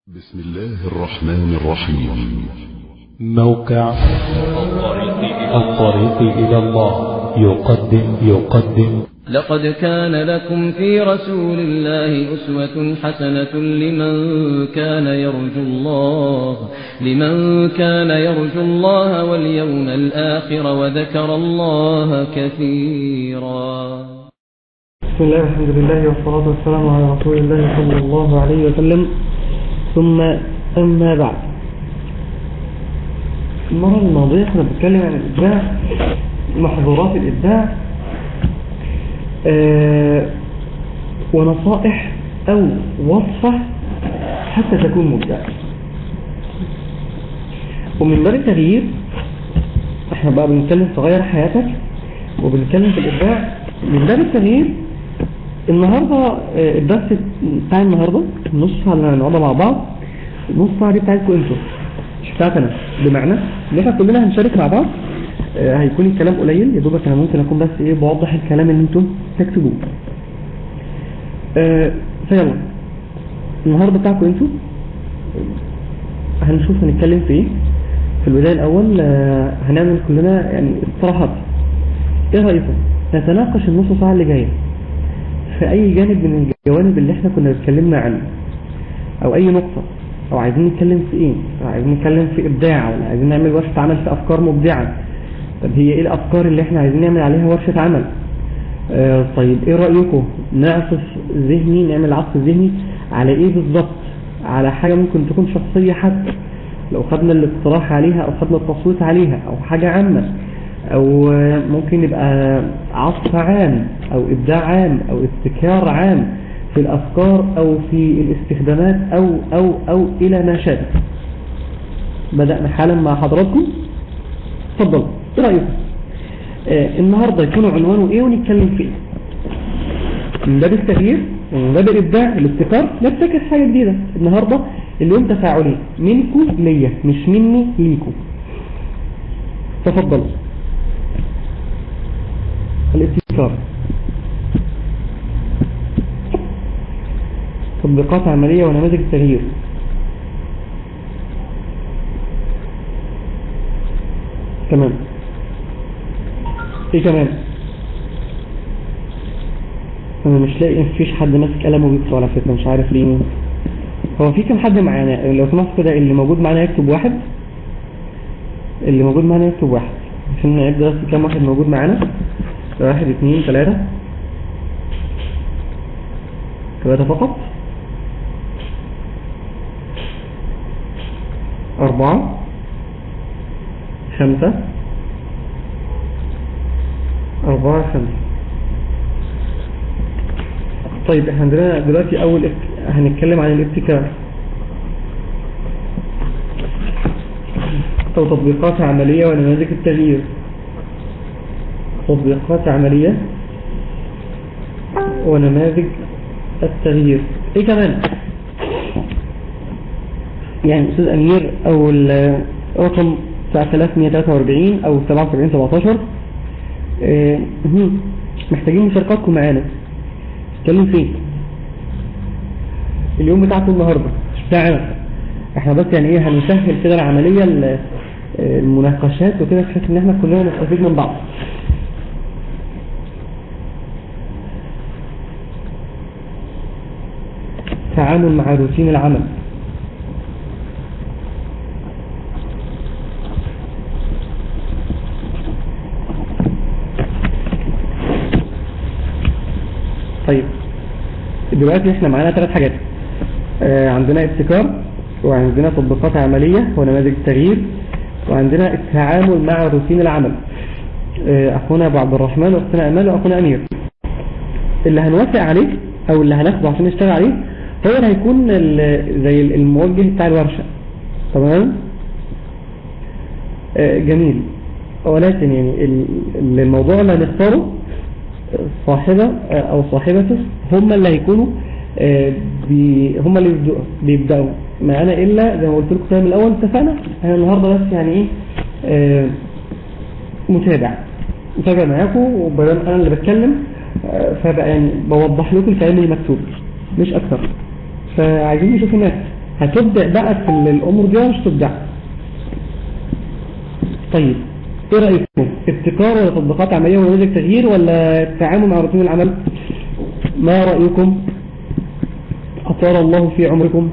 بسم الله الرحمن الرحيم موقع الطريق إلى الله يقدم يقدم لقد كان لكم في رسول الله أسوة حسنة لمن كان يرجو الله لمن كان يرجو الله واليوم الآخر وذكر الله كثيرا بسم الله والحمد لله والصلاة والسلام على رسول الله صلى الله عليه وسلم ثم أما بعد المرة الماضية احنا بنتكلم عن الإبداع محظورات الإبداع آه ونصائح أو وصفة حتى تكون مبدع ومن باب التغيير احنا بقى بنتكلم في غير حياتك وبنتكلم في الإبداع من باب التغيير النهاردة آه، الدرس بتاع النهاردة النص ساعة اللي هنقعدها مع بعض النص ساعة دي بتاعتكم انتوا مش بتاعتنا بمعنى ان احنا كلنا هنشارك مع بعض آه، هيكون الكلام قليل يا دوبك انا ممكن اكون بس ايه بوضح الكلام اللي انتوا تكتبوه آه، فيلا النهاردة بتاعكم انتوا هنشوف هنتكلم في ايه في البداية الاول آه، هنعمل كلنا يعني اقتراحات ايه رأيكم نتناقش النص ساعة اللي جاية في اي جانب من الجوانب اللي احنا كنا اتكلمنا عنه او اي نقطة او عايزين نتكلم في ايه او عايزين نتكلم في ابداع ولا عايزين نعمل ورشة عمل في افكار مبدعة طب هي ايه الافكار اللي احنا عايزين نعمل عليها ورشة عمل آه طيب ايه رأيكم نعصف ذهني نعمل عصف ذهني على ايه بالظبط على حاجة ممكن تكون شخصية حتى لو خدنا الاقتراح عليها او خدنا التصويت عليها او حاجة عامة او آه، ممكن يبقى عصف عام او ابداع عام او ابتكار عام في الافكار او في الاستخدامات او او او الى ما شابه بدأنا حالا مع حضراتكم اتفضل ايه رأيكم آه النهاردة يكون عنوانه ايه ونتكلم فيه من باب التغيير ومن باب الابداع الابتكار نبتكر حاجة جديدة النهاردة اليوم تفاعلي منكم ليا مش مني ليكم تفضلوا الابتكار تطبيقات عملية ونماذج التغيير تمام ايه كمان انا مش لاقي مفيش حد ماسك قلم وبيكتب على فكرة مش عارف ليه هو في كم حد معانا لو سمحت كده اللي موجود معانا يكتب واحد اللي موجود معانا يكتب واحد عشان نعد بس كم واحد موجود معانا واحد اثنين ثلاثة ثلاثة فقط أربعة خمسة أربعة خمسة طيب احنا عندنا دلوقتي أول ابت- هنتكلم عن الابتكار أو تطبيقات عملية ونماذج التغيير تطبيقات عملية ونماذج التغيير ايه كمان يعني استاذ امير او الرقم 9143 او 7717 آه، هم، محتاجين مشاركاتكم معانا اتكلم فين اليوم بتاعكم النهارده مش بتاعنا احنا بس يعني ايه هنسهل كده العمليه ال- آه، المناقشات وكده بحيث ان احنا كلنا نستفيد من بعض تعامل مع روتين العمل طيب دلوقتي احنا معانا ثلاث حاجات آه عندنا ابتكار وعندنا تطبيقات عملية ونماذج تغيير وعندنا التعامل مع روتين العمل آه اخونا ابو عبد الرحمن واختنا امال واخونا امير اللي هنوافق عليه او اللي هناخده عشان نشتغل عليه هو اللي هيكون ال- زي الموجه بتاع الورشة تمام آه جميل ولكن يعني ال- الموضوع اللي هنختاره صاحبة آه، او صاحبته هم اللي هيكونوا آه، بي هم اللي يبدأوا, بيبدأوا معانا الا زي ما قلت لكم من الاول اتفقنا انا النهارده بس يعني ايه آه، متابع متابع معاكم وبدل انا اللي بتكلم آه، فبقى يعني بوضح لكم الكلام اللي مكتوب مش اكتر فعايزين نشوف الناس هتبدأ بقى في الأمور دي ولا مش تبدأ طيب ايه رأيكم ابتكار ولا تطبيقات عملية ونموذج تغيير ولا التعامل مع روتين العمل ما رأيكم أطال الله في عمركم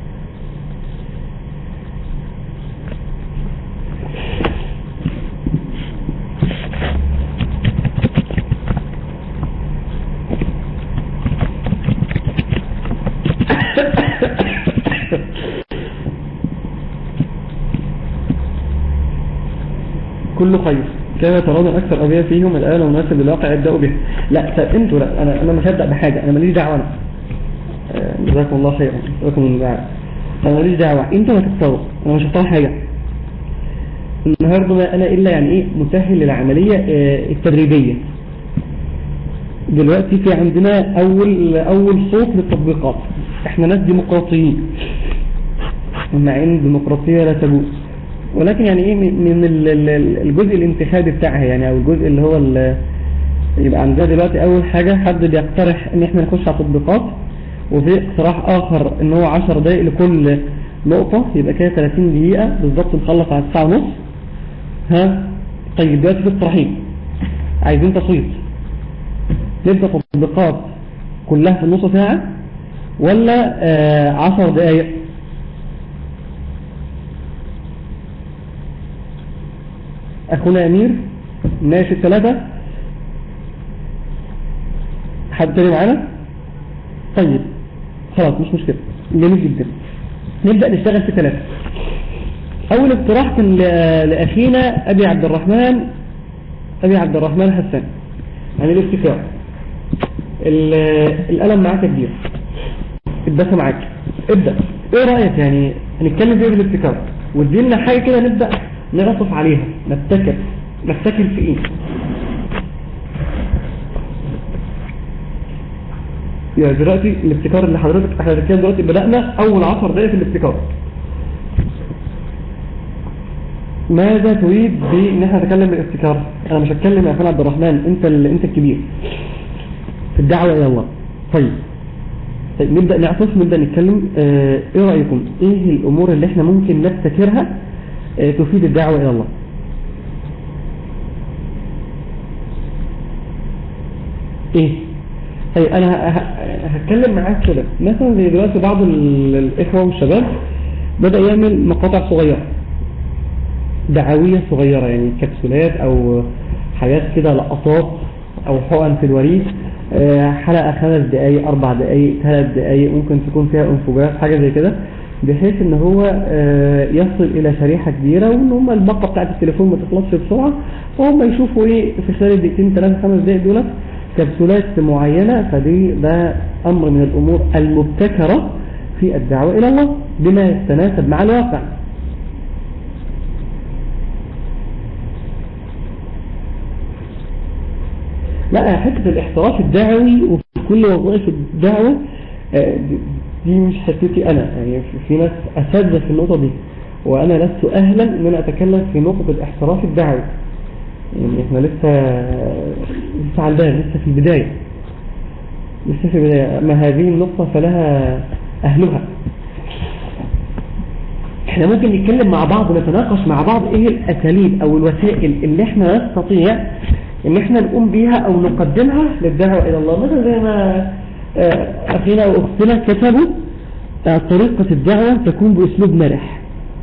كل خير كما ترون أكثر أبياء فيهم الآن مناسب للواقع يبدأوا به لا طب انتوا لا أنا, أنا مش هبدأ بحاجة أنا ماليش دعوة أنا آه، جزاكم الله خيرا جزاكم الله أنا ماليش دعوة انتوا ما تختاروا أنا مش هختار حاجة النهاردة ما أنا إلا يعني إيه مسهل للعملية آه، التدريبية دلوقتي في عندنا أول أول صوت للتطبيقات إحنا ناس ديمقراطيين مع إن الديمقراطية لا تجوز ولكن يعني ايه من ال- ال- الجزء الانتخابي بتاعها يعني او الجزء اللي هو ال- يبقى عندنا دلوقتي اول حاجة حد بيقترح ان احنا نخش على تطبيقات وفي اقتراح اخر ان هو 10 دقائق لكل نقطة يبقى كده 30 دقيقة بالظبط نخلص على الساعة ونص ها طيب دلوقتي في اقتراحين عايزين تصويت نبدأ تطبيقات كلها في النص ساعة ولا آه 10 دقائق أخونا أمير ماشي الثلاثة حد تاني معانا طيب خلاص مش مشكلة جميل جدا نبدأ نشتغل في ثلاثة أول اقتراح كان ل- لأخينا أبي عبد الرحمن أبي عبد الرحمن حسان عن الابتكار ال- القلم معاك كبير الدفع معاك ابدأ ايه رأيك يعني هنتكلم فيه بالابتكار وادينا حاجة كده نبدأ نعطف عليها نبتكر نبتكر في ايه يعني دلوقتي الابتكار اللي حضرتك احنا بنتكلم دلوقتي بدأنا اول عشر دقايق في الابتكار ماذا تريد بان احنا نتكلم بالابتكار انا مش هتكلم يا اخوان عبد الرحمن انت ال... انت الكبير في الدعوة الى الله طيب طيب نبدأ نعطف نبدأ نتكلم اه ايه رأيكم ايه الامور اللي احنا ممكن نبتكرها اه تفيد الدعوة الى الله ايه طيب انا ه- ه- هتكلم معاك كده مثلا زي دلوقتي بعض ال- الاخوة والشباب بدأ يعمل مقاطع صغيرة دعوية صغيرة يعني كبسولات او حاجات كده لقطات او حقن في الوريد آه، حلقة خمس دقايق اربع دقايق ثلاث دقايق ممكن تكون فيها انفجارات حاجة زي كده بحيث ان هو آه، يصل الى شريحة كبيرة وان هم الباقة بتاعت التليفون ما تخلصش بسرعة وهم يشوفوا ايه في خلال الدقيقتين ثلاثة خمس دقايق دولت كبسولات معينة فدي ده امر من الامور المبتكرة في الدعوة الى الله بما يتناسب مع الواقع لا حتة الاحتراف الدعوي وفي كل وظائف الدعوة آه، دي- دي مش حتتي أنا يعني في- في ناس أساتذة في النقطة دي وأنا لست أهلا أن أنا أتكلم في نقطة الاحتراف الدعوي يعني إحنا لسه لسه على الباب لسه في البداية لسه في البداية أما هذه النقطة فلها أهلها احنا ممكن نتكلم مع بعض ونتناقش مع بعض ايه الاساليب او الوسائل اللي احنا نستطيع ان احنا نقوم بيها او نقدمها للدعوة الى الله مثلا زي ما آه، اخينا واختنا كتبوا آه، طريقة الدعوة تكون باسلوب مرح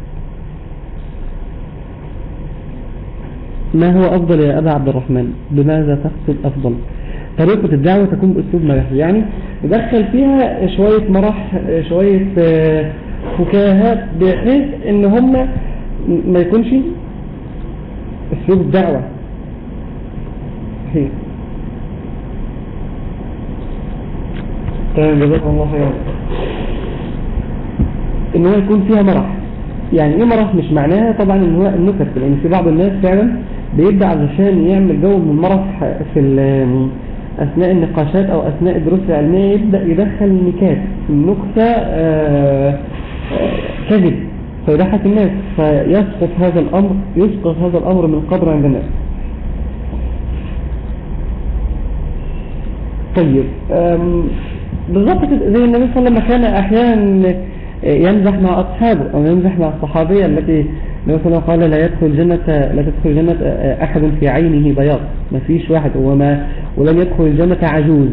ما هو افضل يا ابا عبد الرحمن بماذا تقصد افضل طريقة الدعوة تكون باسلوب مرح يعني ندخل فيها شوية مرح آه، شوية آه، فكاهات بحيث ان هم ما يكونش اسلوب الدعوة صحيح تمام جزاكم الله خيرا ان هو يكون فيها مرح يعني ايه مرح مش معناها طبعا ان هو النكت لان في بعض الناس فعلا بيبدأ علشان يعمل جو من المرح في ال- اثناء النقاشات او اثناء الدروس العلمية يبدأ يدخل نكات النكتة آه، آه، كذب فيضحك الناس فيسقط هذا الامر يسقط هذا الامر من قدر عند الناس طيب أم، بالضبط كده زي النبي صلى الله عليه وسلم كان احيانا يمزح مع أصحابه أو يمزح مع الصحابية التي مثلا قال لا يدخل الجنة لا تدخل الجنة أحد في عينه بياض ما فيش واحد وما ولن يدخل الجنة عجوز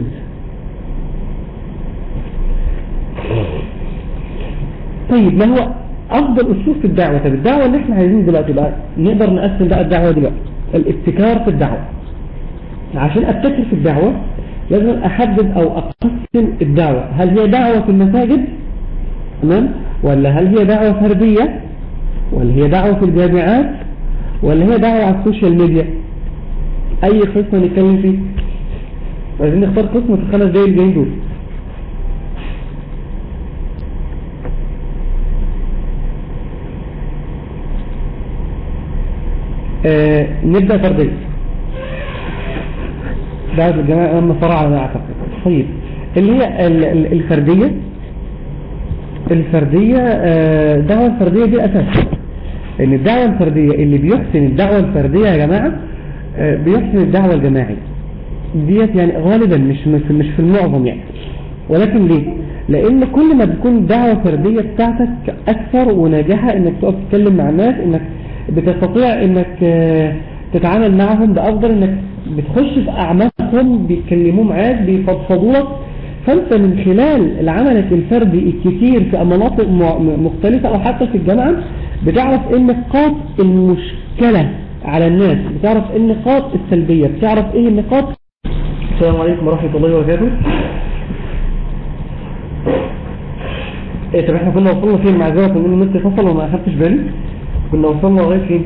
طيب ما هو أفضل أسلوب في الدعوة طب الدعوة اللي احنا عايزين دلوقتي بقى نقدر نقسم بقى الدعوة دلوقتي الابتكار في الدعوة عشان ابتكر في الدعوة لازم أحدد أو أقسم الدعوة هل هي دعوة في المساجد تمام ولا هل هي دعوة فردية ولا هي دعوة في الجامعات ولا هي دعوة على السوشيال ميديا أي قسم نتكلم فيه عايزين نختار قسم في الخمس دقايق الجايين دول آه نبدأ فردية دعوة الجماعة أما صراع على أعتقد طيب اللي هي الفردية الفردية آه الدعوة الفردية دي أساس لأن الدعوة الفردية اللي بيحسن الدعوة الفردية يا جماعة آه بيحسن الدعوة الجماعية ديت يعني غالبا مش مش في المعظم يعني ولكن ليه لان كل ما بتكون الدعوة فردية بتاعتك اكثر وناجحة انك تقف تتكلم مع الناس انك بتستطيع انك تتعامل معهم بافضل انك بتخش في اعماقهم بيتكلموا معاك بيفضفضوا لك فانت من خلال عملك الفردي الكثير في مناطق مختلفة او حتى في الجامعة بتعرف ايه نقاط المشكلة على الناس بتعرف ايه النقاط السلبية بتعرف ايه النقاط السلام عليكم ورحمة الله وبركاته ايه طب احنا كنا وصلنا فين مع ذلك ان النت فصل وما اخدتش بالي كنا وصلنا لغايه فين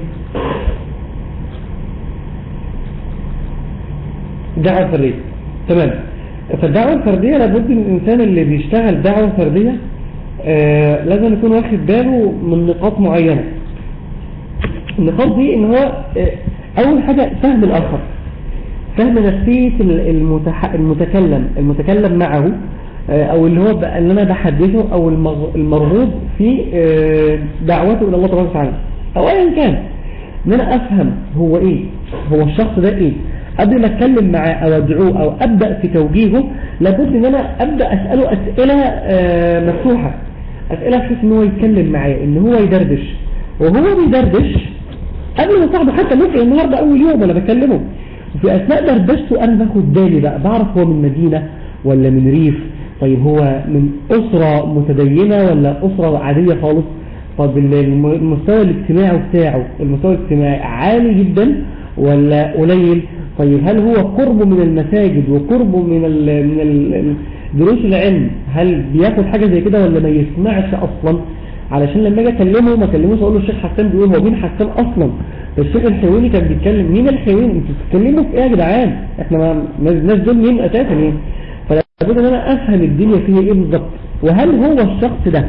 الدعوة الفردية تمام فالدعوة الفردية لابد ان الانسان اللي بيشتغل دعوة فردية آه لازم يكون واخد باله من نقاط معينة النقاط دي ان هو آه اول حاجة فهم الاخر فهم نفسية المتح... المتكلم المتكلم معه او اللي هو اللي انا بحدثه او المرغوب في دعوته الى الله تبارك وتعالى او ايا كان ان انا افهم هو ايه هو الشخص ده ايه قبل ما اتكلم معاه او ادعوه او ابدا في توجيهه لابد ان انا ابدا اساله اسئله مفتوحه اسئله بحيث ان هو يتكلم معايا ان هو يدردش وهو بيدردش قبل ما صاحبه حتى ممكن النهارده اول يوم انا بكلمه وفي اثناء دردشته انا باخد بالي بقى بعرف هو من مدينه ولا من ريف طيب هو من أسرة متدينة ولا أسرة عادية خالص طب المستوى الاجتماعي بتاعه المستوى الاجتماعي عالي جدا ولا قليل طيب هل هو قربه من المساجد وقربه من ال من ال دروس العلم هل بياخد حاجة زي كده ولا ما يسمعش أصلا علشان لما اجي اكلمه ما اكلموش اقول له الشيخ حسان بيقول هو مين حسان اصلا الشيخ الحيواني كان بيتكلم مين الحيواني انتوا بتتكلموا في ايه يا جدعان احنا ما الناس دول مين اساسا يعني لابد ان انا افهم الدنيا فيها ايه بالظبط وهل هو الشخص ده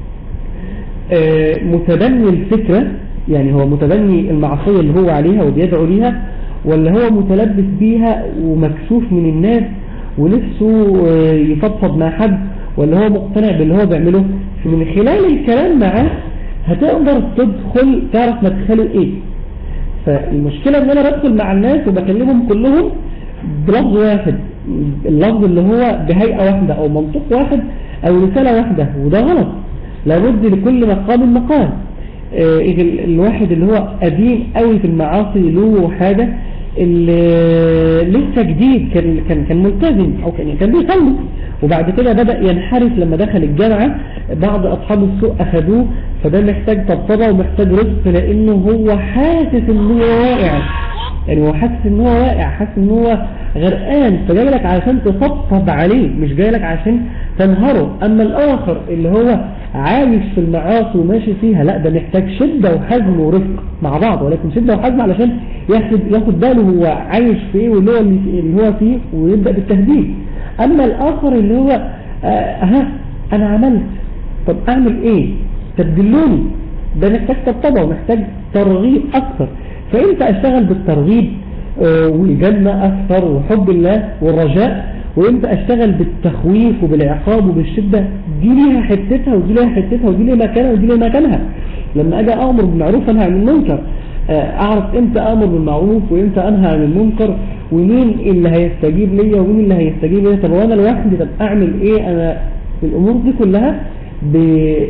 متبني الفكرة يعني هو متبني المعصية اللي هو عليها وبيدعو ليها ولا هو متلبس بيها ومكسوف من الناس ونفسه يفضفض مع حد ولا هو مقتنع باللي هو بيعمله فمن خلال الكلام معاه هتقدر تدخل تعرف مدخله ايه فالمشكلة ان انا بدخل مع الناس وبكلمهم كلهم بلفظ واحد اللفظ اللي هو بهيئة واحدة او منطق واحد او رسالة واحدة وده غلط لابد لكل مقام مقال إيه الواحد اللي هو قديم قوي في المعاصي له حاجة اللي لسه جديد كان كان كان ملتزم او كان كان بيصلي وبعد كده بدأ ينحرف لما دخل الجامعة بعض اصحاب السوء اخذوه فده محتاج طبطبة ومحتاج رزق لانه هو حاسس ان هو واقع يعني هو حاسس ان هو واقع حاسس ان هو غرقان فجاي لك عشان تطبطب عليه مش جاي لك عشان تنهره اما الاخر اللي هو عايش في المعاصي وماشي فيها لا ده محتاج شدة وحزم ورفق مع بعض ولكن شدة وحزم علشان ياخد ياخد باله هو عايش في ايه واللي هو اللي هو فيه ويبدأ بالتهديد اما الاخر اللي هو آه ها انا عملت طب اعمل ايه تبدلوني ده محتاج طبطبه ومحتاج ترغيب اكثر فامتى اشتغل بالترغيب آه والجنة اكثر وحب الله والرجاء وامتى اشتغل بالتخويف وبالعقاب وبالشدة دي ليها حتتها ودي ليها حتتها ودي ليها مكانها ودي ليها مكانها لما اجي امر بالمعروف انهى عن المنكر اعرف امتى امر بالمعروف وامتى انهى عن المنكر ومين اللي هيستجيب ليا ومين اللي هيستجيب ليا طب وانا لوحدي طب اعمل ايه انا الامور دي كلها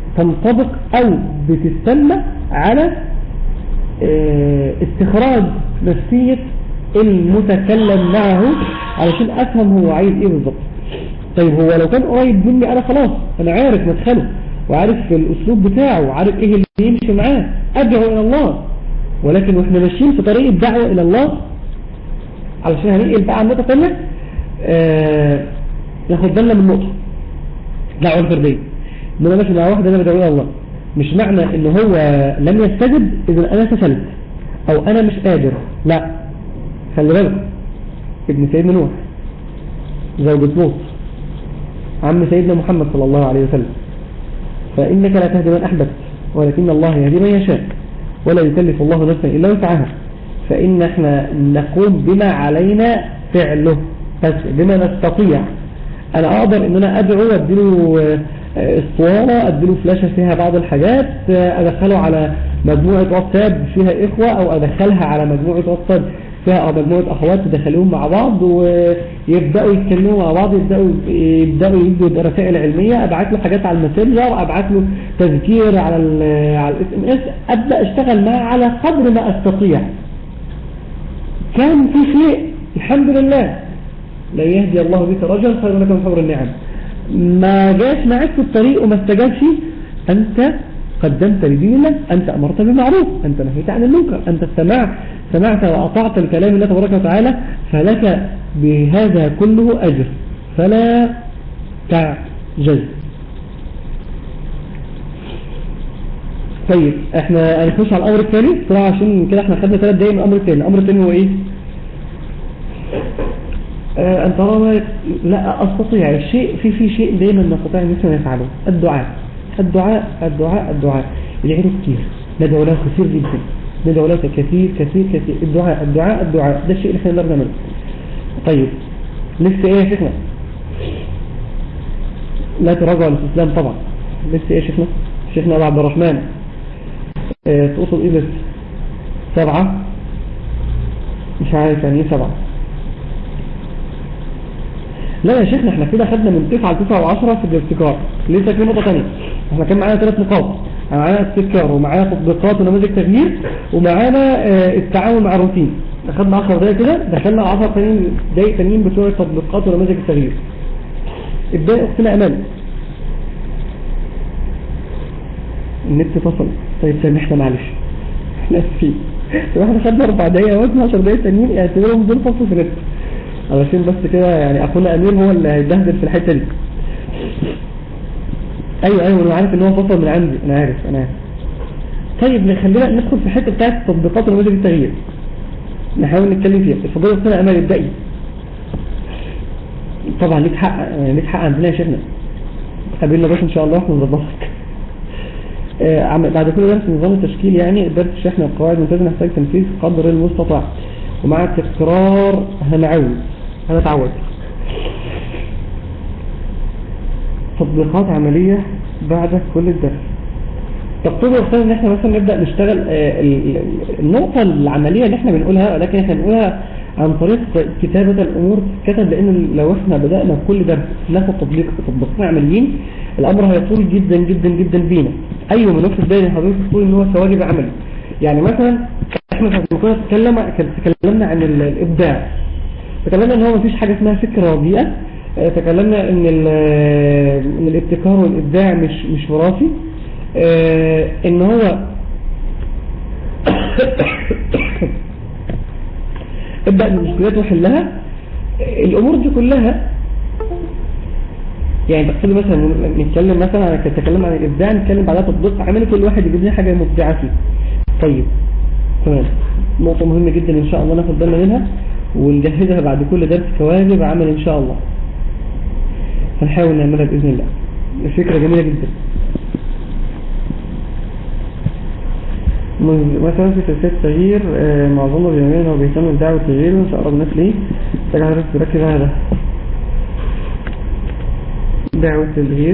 تنطبق أو بتستنى على اه استخراج نفسية المتكلم معه علشان أفهم هو عايز إيه بالظبط طيب هو لو كان قريب مني أنا خلاص أنا عارف مدخله وعارف الأسلوب بتاعه وعارف إيه اللي يمشي معاه أدعو إلى الله ولكن وإحنا ماشيين في طريق الدعوة إلى الله علشان هننقل بقى عن نقطة تانية آه ناخد بالنا من نقطة دعوة الفردية إن أنا ماشي مع واحد أنا بدعو إلى الله مش معنى إن هو لم يستجب إذا أنا فشلت أو أنا مش قادر لا خلي بالك ابن سيدنا نوح زوجة لوط عم سيدنا محمد صلى الله عليه وسلم فإنك لا تهدي من أحببت ولكن الله يهدي من يشاء ولا يكلف الله نفسا إلا وسعها فإن احنا نقوم بما علينا فعله بس بما نستطيع أنا أقدر إن أنا أدعو أديله اسطوانة أديله فلاشة فيها بعض الحاجات أدخله على مجموعة واتساب فيها إخوة أو أدخلها على مجموعة واتساب فيها مجموعة أخوات تدخلوهم مع بعض ويبدأوا يتكلموا مع بعض يبدأوا يبدأوا يدوا رسائل علمية أبعت له حاجات على الماسنجر أبعت له تذكير على ال على الاس ام اس أبدأ أشتغل معاه على قدر ما أستطيع كان في شيء الحمد لله لا يهدي الله بك رجل خير لك من حور النعم ما جاش معك في الطريق وما استجابش أنت قدمت لدين الله أنت أمرت بالمعروف أنت نهيت عن المنكر أنت استمعت سمعت وأطعت الكلام الله تبارك وتعالى فلك بهذا كله أجر فلا تعجز طيب احنا هنخش على الأمر الثاني بسرعة عشان كده احنا خدنا ثلاث دقايق من الأمر الثاني الأمر الثاني هو ايه آه أن ترى لا أستطيع الشيء في في شيء دايما نستطيع أن نفعله الدعاء الدعاء الدعاء الدعاء يدعي كتير ندعو له كثير جدا ندعو له كثير كثير كثير الدعاء الدعاء الدعاء ده الشيء اللي احنا نقدر نعمله طيب لسه ايه يا شيخنا لا تراجع الاستسلام طبعا لسه ايه يا شيخنا شيخنا ابو عبد الرحمن اه تقصد ايه لسه سبعة مش عارف يعني ايه سبعة لا يا شيخنا احنا كده خدنا من 9 ل 9 و10 في الابتكار لسه في نقطة ثانيه احنا كان معانا ثلاث نقاط معانا ابتكار ومعانا تطبيقات ونماذج تغيير ومعانا اه التعامل مع الروتين اخدنا 10 دقايق كده دخلنا 10 ثانيين دقايق ثانيين بتوع التطبيقات ونماذج التغيير ابداي اختنا امال النت فصل طيب سامحنا معلش احنا اسفين طب احنا خدنا 4 دقايق او 12 دقايق ثانيين اعتبرهم دول فصل في النت علشان بس كده يعني اخونا امير هو اللي هيتبهدل في الحته دي ايوه ايوه انا عارف ان هو فصل من عندي انا عارف انا عارف طيب خلينا ندخل في الحته بتاعت تطبيقات ونماذج التغيير نحاول نتكلم فيها اتفضلوا استاذ امال ابدأي طبعا ليك حق ليك حق عندنا يا شيخنا قابلنا بس ان شاء الله ونظبطك آه بعد كل درس نظام التشكيل يعني درس شحن القواعد الممتازه نحتاج تنفيذ قدر المستطاع ومع التكرار هنعود هنتعود تطبيقات عملية بعد كل الدرس تقتضي أستاذ ان احنا مثلا نبدأ نشتغل النقطة العملية اللي احنا بنقولها ولكن احنا بنقولها عن طريق كتابة الأمور كتب لأن لو احنا بدأنا كل درس ناخد تطبيق تطبيقين عمليين الأمر هيطول جدا جدا جدا بينا أيوة من نقطة بالي حضرتك تقول ان هو كواجب عملي يعني مثلا احنا لما كنا تكلم تكلمنا عن الإبداع تكلمنا ان هو مفيش حاجة اسمها فكرة رديئة تكلمنا ان ان الابتكار والابداع مش مش وراثي ان هو ابدأ بالمشكلات وحلها الامور دي كلها يعني بقصد مثلا نتكلم مثلا انا كنت عن الابداع نتكلم بعدها تطبيق عملي كل واحد يجيب لي حاجه مبدعه فيه طيب تمام نقطه مهمه جدا ان شاء الله ناخد بالنا منها ونجهزها بعد كل درس كواجب عمل ان شاء الله هنحاول نعملها باذن الله الفكره جميله جدا مثلا في سلسله تغيير معظمنا بيعمل هو بيهتم بدعوه التغيير مش اقرب ناس ليه محتاج حضرتك تركز على ده دعوه التغيير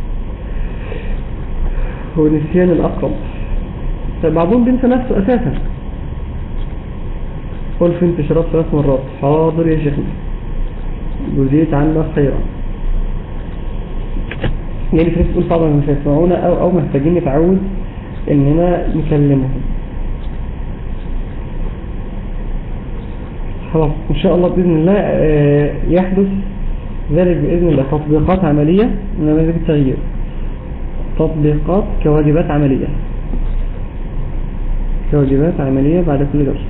هو نسيان الاقرب بعضهم بينسى نفسه اساسا قل في انتشارات ثلاث مرات حاضر يا شيخنا جزيت عنا خيرا يعني في ناس تقول طبعا مش هيسمعونا او او محتاجين نتعود اننا نكلمهم خلاص ان شاء الله باذن الله آه، يحدث ذلك باذن الله تطبيقات عمليه نماذج التغيير تطبيقات كواجبات عمليه كواجبات عمليه بعد كل درس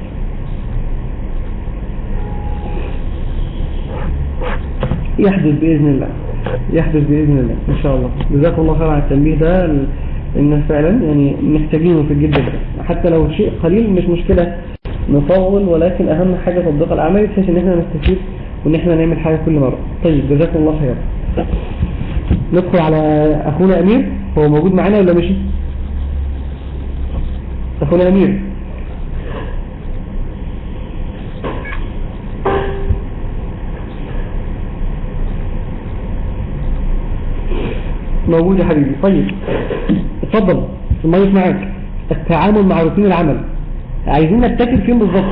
يحدث بإذن الله يحدث بإذن الله إن شاء الله جزاكم الله خير على التنبيه ده إن فعلا يعني محتاجينه في الجد ده حتى لو شيء قليل مش مشكلة نطول ولكن أهم حاجة تطبيق العملي بحيث إن احنا نستفيد وإن احنا نعمل حاجة كل مرة طيب جزاكم الله خير ندخل على أخونا أمير هو موجود معانا ولا مشي أخونا أمير موجود يا حبيبي طيب اتفضل المايك معاك التعامل مع روتين العمل عايزين نبتكر فين بالظبط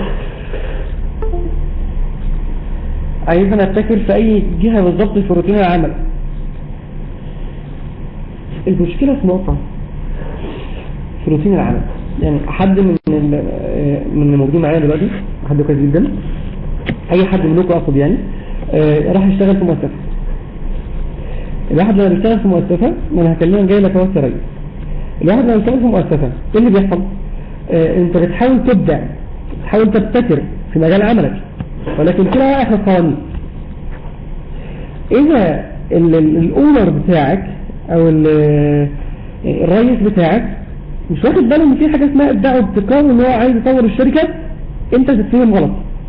عايزين نبتكر في اي جهة بالظبط في روتين العمل المشكلة في نقطة في روتين العمل يعني حد من ال- من الموجودين معايا دلوقتي حد كويس جدا اي حد منكم اقصد يعني آه، راح يشتغل في مؤسسة الواحد لما بيشتغل في مؤسسة ما انا هكلمك جاي لك اهو السرايا الواحد لما بيشتغل في مؤسسة ايه اللي بيحصل آه انت بتحاول تبدع بتحاول تبتكر في مجال عملك ولكن كده واقع في القوانين اذا ال- ال- الاونر بتاعك او ال- الرئيس بتاعك مش واخد باله ان في حاجه اسمها ابداع وابتكار وان هو عايز يطور الشركه انت تتفهم غلط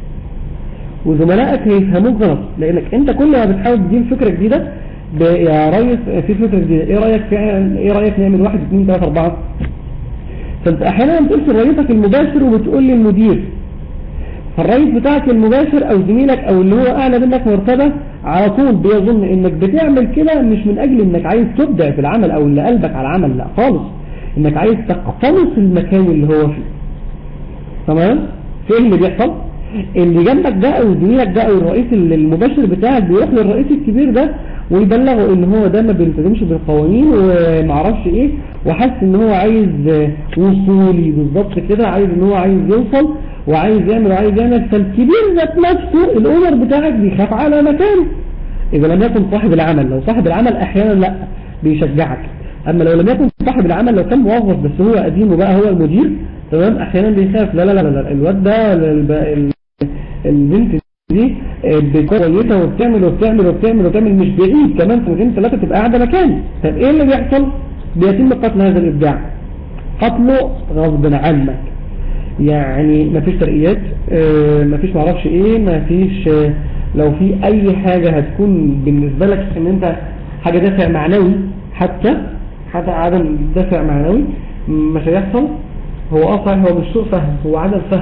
وزملائك هيفهموك غلط لانك انت كل ما بتحاول تجيب فكره جديده ب- يا ريس في فكره جديده ايه رايك في ايه رايك نعمل واحد اثنين ثلاثه اربعه فانت احيانا بتقول لرئيسك المباشر وبتقول للمدير فالرئيس بتاعك المباشر او زميلك او اللي هو اعلى منك مرتبة على طول بيظن انك بتعمل كده مش من اجل انك عايز تبدع في العمل او اللي قلبك على العمل لا خالص انك عايز تقتنص المكان اللي هو فيه تمام في ايه اللي بيحصل اللي جنبك ده او زميلك ده او الرئيس المباشر بتاعك بيروح للرئيس الكبير ده ويبلغه ان هو ده ما بيلتزمش بالقوانين ومعرفش ايه وحاسس ان هو عايز وصولي بالظبط كده عايز ان هو عايز يوصل وعايز يعمل وعايز يعمل فالكبير ذات نفسه الاونر بتاعك بيخاف على مكانه اذا لم يكن صاحب العمل لو صاحب العمل احيانا لا بيشجعك اما لو لم يكن صاحب العمل لو كان موظف بس هو قديم وبقى هو المدير تمام احيانا بيخاف لا لا لا لا الواد ده ال- ال- البنت دي بتكون كويسه وبتعمل وبتعمل وبتعمل وبتعمل مش بعيد كمان سنتين ثلاثه تبقى قاعده مكاني طب ايه اللي بيحصل بيتم قتل هذا الابداع قتله غصب عنك يعني مفيش ترقيات آه، مفيش معرفش ايه مفيش آه، لو في اي حاجة هتكون بالنسبة لك ان انت حاجة دافع معنوي حتى حتى عدم دافع معنوي مش هيحصل هو اصلا هو مش سوء فهم هو عدم فهم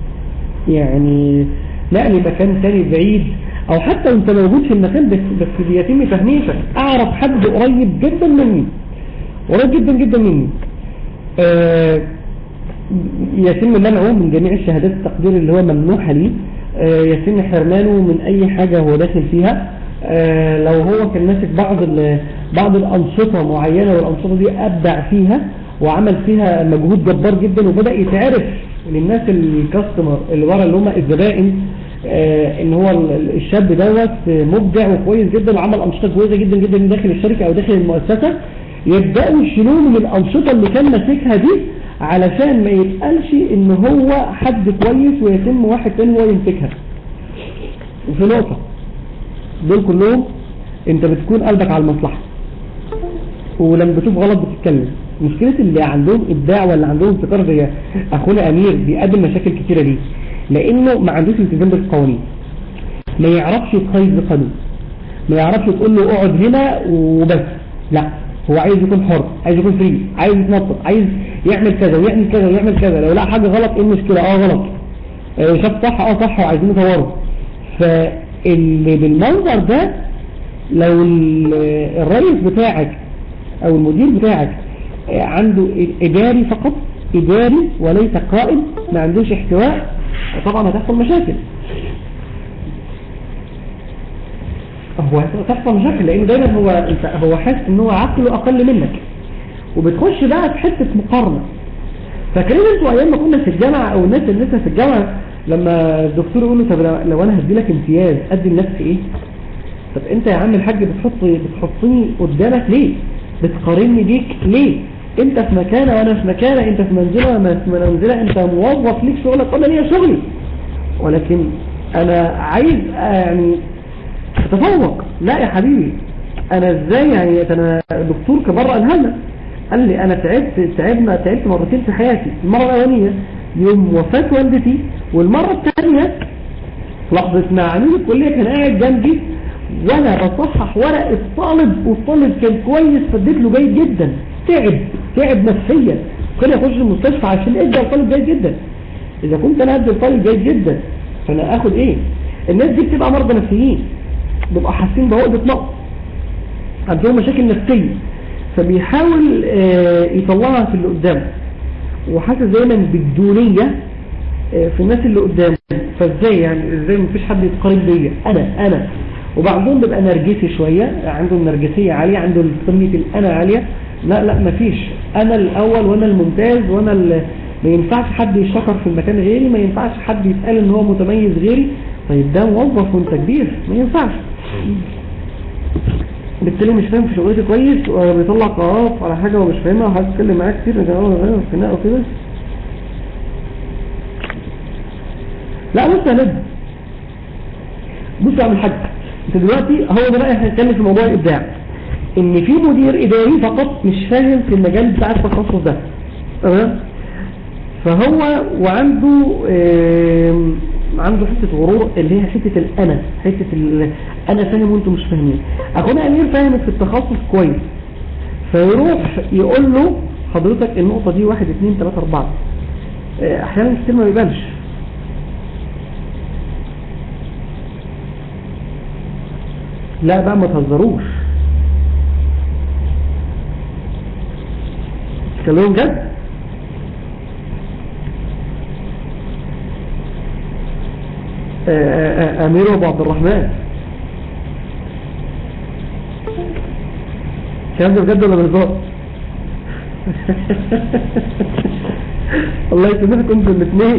يعني نقل مكان تاني بعيد او حتى انت موجود في المكان بس بس بيتم تهنيشك اعرف حد قريب جدا مني قريب جدا جدا مني آه يتم منعه من جميع الشهادات التقدير اللي هو ممنوحة ليه آه، يتم حرمانه من أي حاجة هو داخل فيها آه، لو هو كان ماسك بعض ال- بعض الأنشطة معينة والأنشطة دي أبدع فيها وعمل فيها مجهود جبار جدا وبدأ يتعرف للناس الكاستمر اللي ورا اللي هم الزبائن آه، ان هو ال- الشاب دوت مبدع وكويس جدا وعمل أنشطة كويسة جدا جدا داخل الشركة أو داخل المؤسسة يبدأوا يشيلوه من الأنشطة اللي كان ماسكها دي علشان ما يتقالش ان هو حد كويس ويتم واحد تاني هو يمسكها وفي نقطة دول كلهم انت بتكون قلبك على المصلحة ولما بتشوف غلط بتتكلم مشكلة اللي عندهم ابداع ولا عندهم ابتكار زي اخونا امير بيقدم مشاكل كتيرة ليه لانه ما عندوش التزام بالقوانين ما يعرفش يتقيد بقانون ما يعرفش تقول له اقعد هنا وبس لا هو عايز يكون حر عايز يكون فري عايز يتنطط عايز يعمل كذا ويعمل كذا ويعمل كذا لو لا حاجة غلط ايه المشكلة اه غلط آه، شاف صح اه صح وعايزين يطوروا فاللي بالمنظر ده لو ال- الرئيس بتاعك او المدير بتاعك آه، عنده اداري فقط اداري وليس قائد ما عندوش احتواء طبعا هتحصل مشاكل هو هتحصل مشاكل لانه دايما هو انت هو حاسس ان هو عقله اقل منك وبتخش بقى في حته مقارنه فاكرين انتوا ايام ما كنا في الجامعه او الناس اللي لسه في الجامعه لما الدكتور يقول له طب لو- لو انا هدي لك امتياز ادي لنفسي ايه طب انت يا عم الحاج بتحط بتحطني قدامك ليه بتقارني بيك ليه انت في مكانه وانا في مكانه انت في منزله وانا في منزله انت موظف ليك شغلك وانا ليا شغلي ولكن انا عايز آه، يعني اتفوق لا يا حبيبي انا ازاي يعني انا دكتور كبر قالها لنا قال لي انا تعبت تعبنا تعبت مرتين في حياتي المره الاولانيه يوم وفاه والدتي والمره الثانيه لحظه ما عميد الكليه كان قاعد جنبي وانا بصحح ورق الطالب والطالب كان كويس فاديت له جيد جدا تعب تعب نفسيا كان يخش المستشفى عشان ادى الطالب جيد جدا اذا كنت انا ادي الطالب جيد جدا فانا اخد ايه الناس دي بتبقى مرضى نفسيين بيبقوا حاسين بعقدة نقص عندهم مشاكل نفسية فبيحاول آه، يطلعها في اللي قدامه وحاسس دايما بالدونية آه، في الناس اللي قدامه فازاي يعني ازاي مفيش حد يتقارن بيا انا انا وبعضهم بيبقى نرجسي شوية عنده النرجسية عالية عنده سمية الانا عالية لا لا مفيش انا الاول وانا الممتاز وانا ال- ما ينفعش حد يشكر في المكان غيري ما ينفعش حد يتقال ان هو متميز غيري طيب ده موظف وانت كبير ما ينفعش بالتالي مش فاهم في شغلتي كويس وبيطلع قرارات على حاجة ومش فاهمها وحاسس اتكلم معاه كتير ده هو غير خناقه وكده لا بص يا ند بص يا عم الحاج انت دلوقتي هو ده بقى احنا هنتكلم في موضوع الابداع ان في مدير اداري فقط مش فاهم في المجال بتاع التخصص ده تمام فهو وعنده آم، عنده حتة غرور اللي هي حتة الأنا حتة ال- أنا فاهم وأنتم مش فاهمين أخونا أمير فاهم في التخصص كويس فيروح يقول له حضرتك النقطة دي واحد اتنين تلاتة أربعة آه، أحيانا كتير ما بيبانش لا بقى ما تهزروش تكلموا جد آه، آه، آه، أمير أبو عبد الرحمن الكلام ده بجد ولا بهزار؟ الله يسامحكم انتوا الاثنين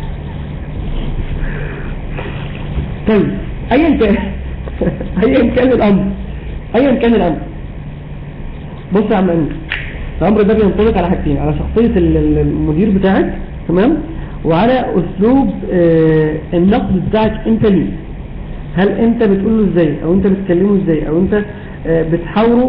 طيب ايا كان ايا كان الامر ايا كان الامر بص يا عم امير الامر ده بينطبق على حاجتين على شخصيه ال- ال- المدير بتاعك تمام وعلى اسلوب آه، النقد بتاعك انت ليه هل انت بتقول له ازاي او انت بتكلمه ازاي او انت آه، بتحاوره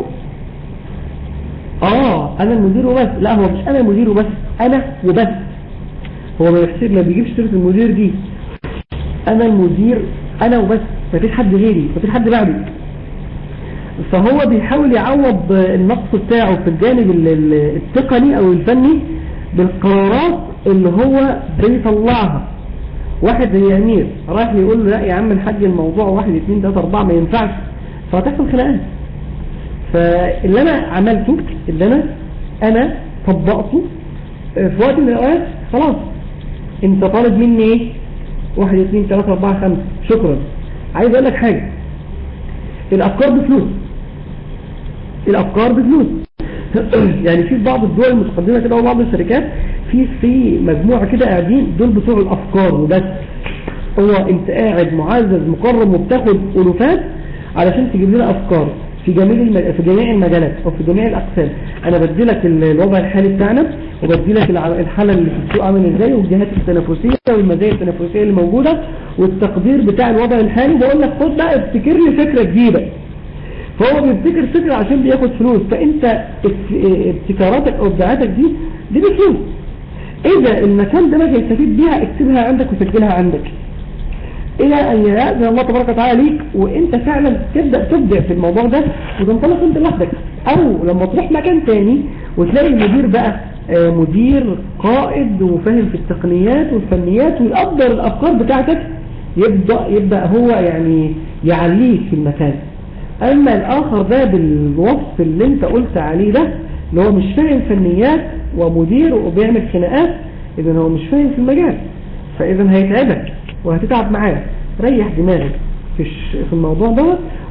اه انا المدير وبس لا هو مش انا المدير وبس انا وبس هو ما بيحسب ما بيجيبش سيره المدير دي انا المدير انا وبس مفيش حد غيري مفيش حد بعدي فهو بيحاول يعوض النقص بتاعه في الجانب ال- ال- التقني او الفني بالقرارات اللي هو بيطلعها واحد زي امير رايح يقول له لا يا عم الحاج الموضوع واحد اتنين تلاته اربعه ما ينفعش فهتحصل خناقات فاللي انا عملته اللي انا انا طبقته في وقت من الاوقات خلاص انت طالب مني ايه واحد اتنين تلاته اربعه خمسه شكرا عايز اقول لك حاجه الافكار بفلوس الافكار بفلوس يعني في بعض الدول المتقدمه كده وبعض الشركات في في مجموعه كده قاعدين دول بتوع الافكار وبس هو انت قاعد معزز مكرم وبتاخد الوفات علشان تجيب لنا افكار في جميع المج... في جميع المجالات او في جميع الاقسام انا بدي لك ال- الوضع الحالي بتاعنا وبدي لك الع- الحاله اللي في السوق عامل ازاي والجهات التنافسيه والمزايا التنافسيه اللي موجوده والتقدير بتاع الوضع الحالي وبقول لك خد بقى ابتكر لي فكره جديده فهو بيبتكر فكره عشان بياخد فلوس فانت ابت- ابتكاراتك او ابداعاتك دي دي بفلوس اذا المكان ده مش هيستفيد بيها اكتبها عندك وسجلها عندك الى ان يأذن الله تبارك وتعالى ليك وانت فعلا تبدأ تبدع في الموضوع ده وتنطلق انت لوحدك او لما تروح مكان تاني وتلاقي المدير بقى آه، مدير قائد وفاهم في التقنيات والفنيات ويقدر الافكار بتاعتك يبدأ يبدأ هو يعني يعليك في المكان اما الاخر ده بالوصف اللي انت قلت عليه ده اللي هو مش فاهم فنيات ومدير وبيعمل خناقات اذا هو مش فاهم في المجال فاذا هيتعبك وهتتعب معاه ريح دماغك في الش- في الموضوع ده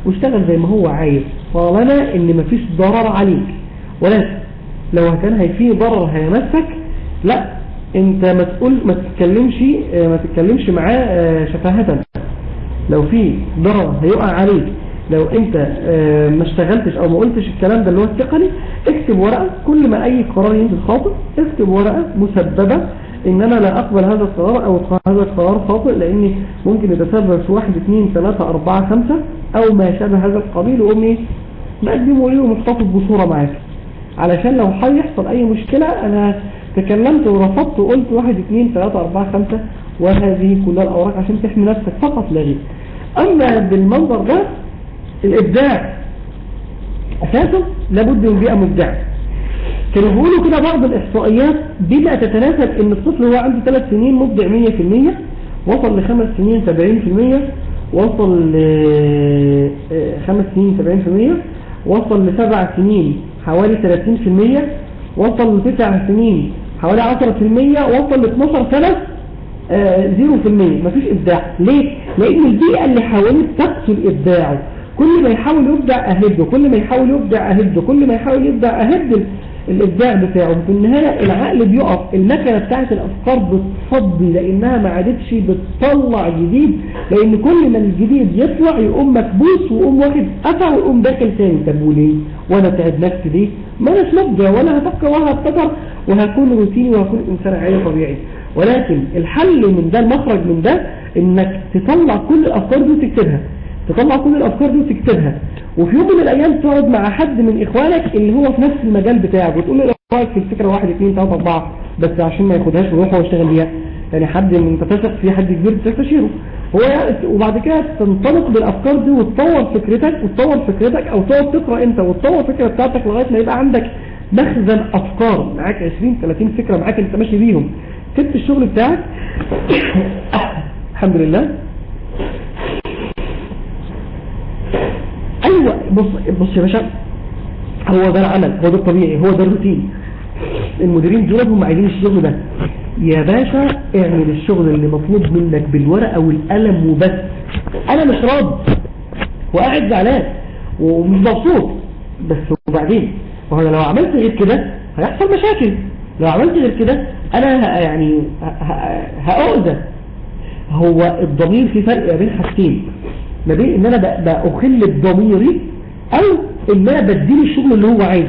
واشتغل زي ما هو عايز طالما ان مفيش ضرر عليك ولكن لو كان هيفيه ضرر هيمسك لا انت ما تقول ما تتكلمش اه، ما تتكلمش معاه اه، شفاهة لو في ضرر هيقع عليك لو انت اه، ما اشتغلتش او ما قلتش الكلام ده اللي هو التقني اكتب ورقة كل ما اي قرار ينزل خاطئ اكتب ورقة مسببة ان انا لا اقبل هذا القرار او هذا القرار خاطئ لاني ممكن يتسبب في واحد اثنين ثلاثة اربعة خمسة او ما شابه هذا القبيل وقوم ايه مقدمه ليه ومحتفظ بصورة معاك علشان لو هيحصل اي مشكلة انا تكلمت ورفضت وقلت واحد اثنين ثلاثة اربعة خمسة وهذه كلها الاوراق عشان تحمي نفسك فقط لا غير اما بالمنظر ده الابداع اساسا لابد من بيئة مبدعة كانوا بيقولوا كده بعض الاحصائيات بما تتناسب ان الطفل هو عنده ثلاث سنين مبدع 100% وصل لخمس سنين 70% وصل لخمس سنين 70% وصل لسبع سنين حوالي 30% وصل لتسع سنين حوالي 10% وصل ل 12 سنة آه، 0% مفيش إبداع ليه؟ لأن البيئة اللي حواليه تقتل إبداعه كل ما يحاول يبدع أهده كل ما يحاول يبدع أهده كل ما يحاول يبدع أهد الإبداع بتاعه في النهاية العقل بيقف المكنة بتاعت الأفكار بتصدي لأنها ما عادتش بتطلع جديد لأن كل ما الجديد يطلع يقوم مكبوس ويقوم واخد قطع ويقوم داخل تاني طب وليه؟ وأنا تعب نفسي ليه؟ ما أناش مبدع ولا هفكر ولا هفتكر وهكون روتيني وهكون إنسان عادي طبيعي ولكن الحل من ده المخرج من ده إنك تطلع كل الأفكار دي وتكتبها تطلع كل الأفكار دي وتكتبها وفي يوم من الأيام تقعد مع حد من إخوانك اللي هو في نفس المجال بتاعك وتقول له إيه رأيك في الفكرة واحد اثنين ثلاثة أربعة بس عشان ما ياخدهاش ويروح هو يشتغل بيها يعني حد من انت تثق فيه حد كبير تستشيره هو وبعد كده تنطلق بالأفكار دي وتطور فكرتك وتطور فكرتك أو تقعد تقرأ أنت وتطور فكرة بتاعتك لغاية ما يبقى عندك مخزن أفكار معاك 20 30 فكرة معاك أنت ماشي بيهم سبت الشغل بتاعك الحمد لله ايوه بص بص يا باشا هو ده العمل هو ده الطبيعي هو ده الروتين المديرين دول هم عايزين الشغل ده يا باشا اعمل الشغل اللي مطلوب منك بالورقه والقلم وبس انا مش راضي وقاعد زعلان ومش مبسوط بس وبعدين ما هو أنا لو عملت غير كده هيحصل مشاكل لو عملت غير كده انا ه- يعني هأؤذى هو الضمير في فرق ما بين حاجتين ما بين ان انا ب- بأخل بضميري او ان انا بديله الشغل اللي هو عايزه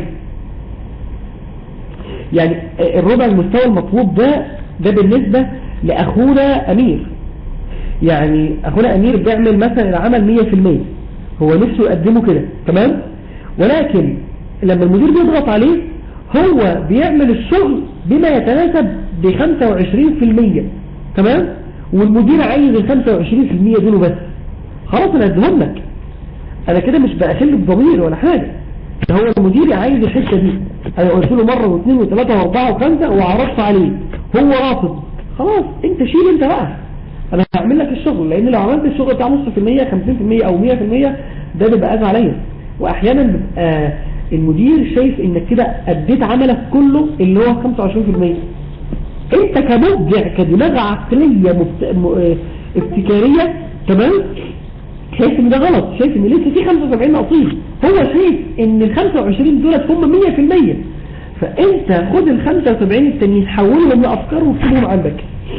يعني الربع المستوى المطلوب ده ده بالنسبة لأخونا أمير يعني أخونا أمير بيعمل مثلا العمل 100% هو نفسه يقدمه كده تمام ولكن لما المدير بيضغط عليه هو بيعمل الشغل بما يتناسب ب 25% تمام والمدير عايز ال 25% دول بس خلاص انا اديهم لك انا كده مش بأشل بضمير ولا حاجة ده هو المدير عايز الحتة دي انا قلت له مرة واثنين وثلاثة واربعة وخمسة وعرضت عليه هو رافض خلاص انت شيل انت بقى انا هعمل لك الشغل لان لو عملت الشغل بتاع نص في المية خمسين في المية او مية في المية ده بيبقى اذى عليا واحيانا بيبقى المدير شايف انك كده اديت عملك كله اللي هو 25% انت كمبدع كدماغ عقلية مبت... م... اه... ابتكارية تمام شايف ان ده غلط شايف ان لسه في 75 ناقصين هو شايف ان ال 25 دولت هم 100% فانت خد ال 75 التانيين حولهم لافكار واكتبهم عندك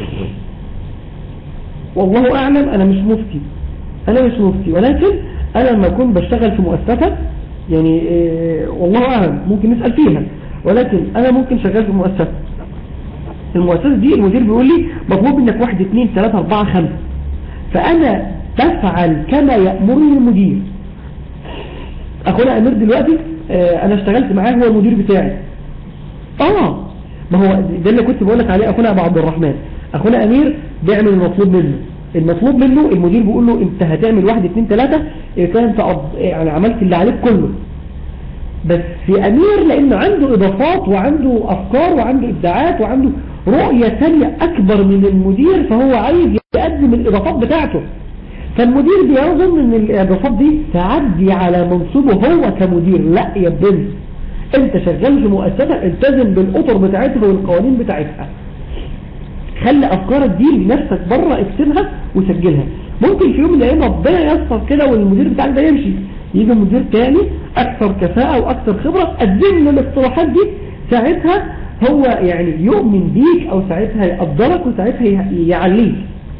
والله اعلم انا مش مفتي انا مش مفتي ولكن انا لما اكون بشتغل في مؤسسة يعني إيه والله اعلم ممكن نسأل فيها ولكن انا ممكن شغال في مؤسسة المؤسسة دي المدير بيقول لي مطلوب منك واحد اثنين ثلاثة اربعة خمسة فانا تفعل كما يأمرني المدير اخونا امير دلوقتي اه انا اشتغلت معاه هو المدير بتاعي اه ما هو ده اللي كنت بقول لك عليه اخونا ابو عبد الرحمن اخونا امير بيعمل المطلوب منه المطلوب منه المدير بيقول له انت هتعمل واحد اتنين تلاتة اذا كان انت يعني عملت اللي عليك كله بس في امير لانه عنده اضافات وعنده افكار وعنده ابداعات وعنده رؤية ثانية اكبر من المدير فهو عايز يقدم الاضافات بتاعته فالمدير بيظن ان الاضافات دي تعدي على منصبه هو كمدير لا يا بنت انت شغال في مؤسسة التزم بالاطر بتاعتها والقوانين بتاعتها خلي افكارك دي لنفسك بره اكتبها وسجلها ممكن في يوم من الايام ربنا ييسر كده والمدير بتاعك ده يمشي يجي مدير تاني اكثر كفاءة واكثر خبرة قدم له الاقتراحات دي ساعتها هو يعني يؤمن بيك او ساعتها يقدرك وساعتها يعليك